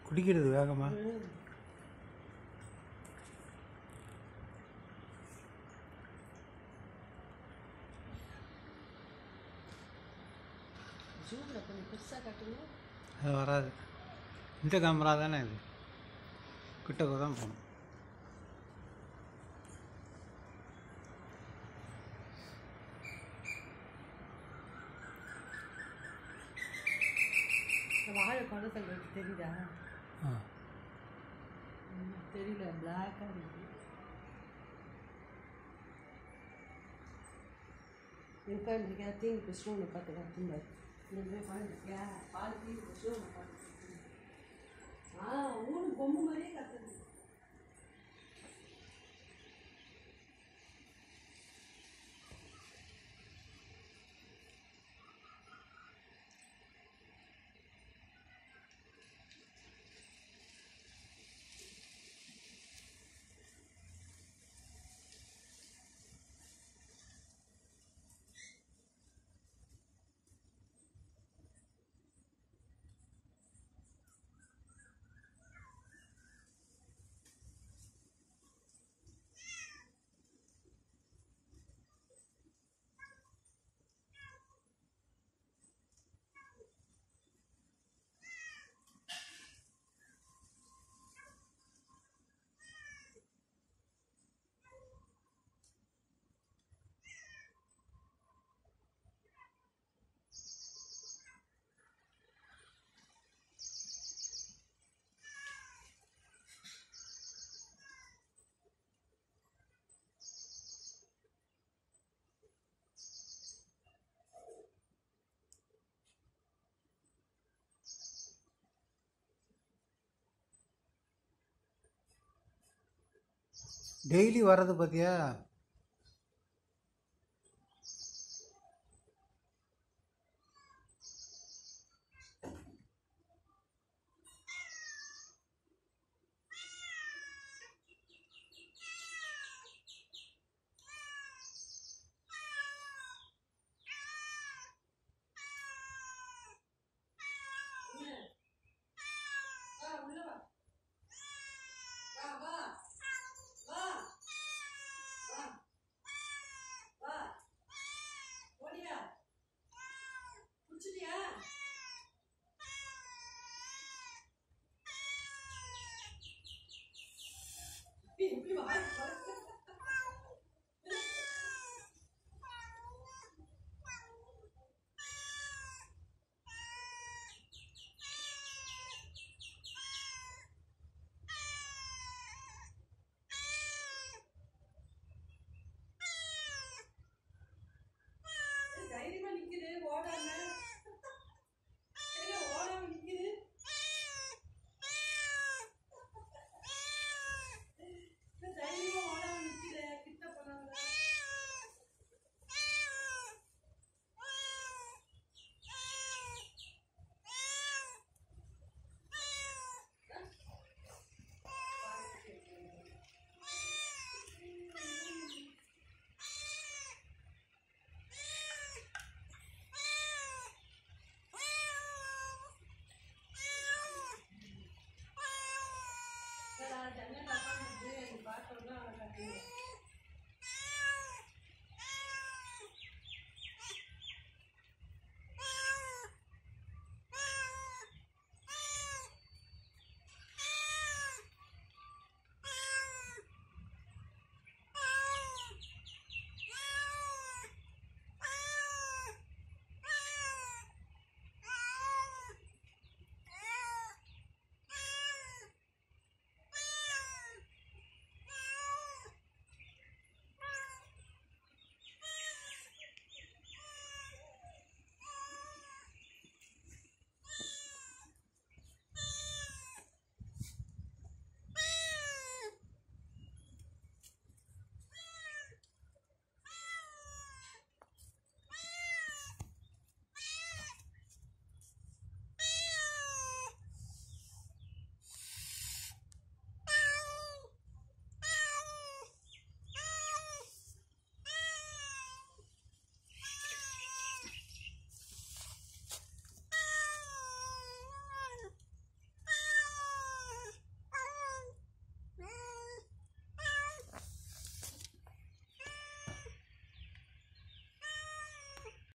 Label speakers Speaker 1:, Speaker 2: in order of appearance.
Speaker 1: குடிக்கிறது வேகமா
Speaker 2: ஜூமில் கொஞ்சம் பெருசாக காட்டணும்
Speaker 1: அது வராது இந்த கேமரா தானே இது கிட்டக்க தான் போகணும்
Speaker 2: இந்த வாழை குழந்தைங்களுக்கு தெரியுதா
Speaker 1: ஆ
Speaker 2: ம், தெரியல பிளாக்காக இருக்குது இப்போ இருக்கியா தீங்கு பிடிச்சிட்டு ஒன்று பார்த்து கற்றுங்க இந்த பாருக்கியா பால் தீங்கு பிடிச்சிட்டு ஒன்று பார்த்து ஆ ஊனு பொம்மை மாதிரியே கற்றுது
Speaker 1: டெய்லி வர்றது பார்த்தியா
Speaker 2: தைரியமா நிக்குது ஓடாம எங்க ஓடாம நிக்குது இந்த தைரியமா ஓடாம நிக்குது கிட்ட போனாங்க ஜன்னல் உட்காந்து பார்த்தோம்னா கட்டுங்க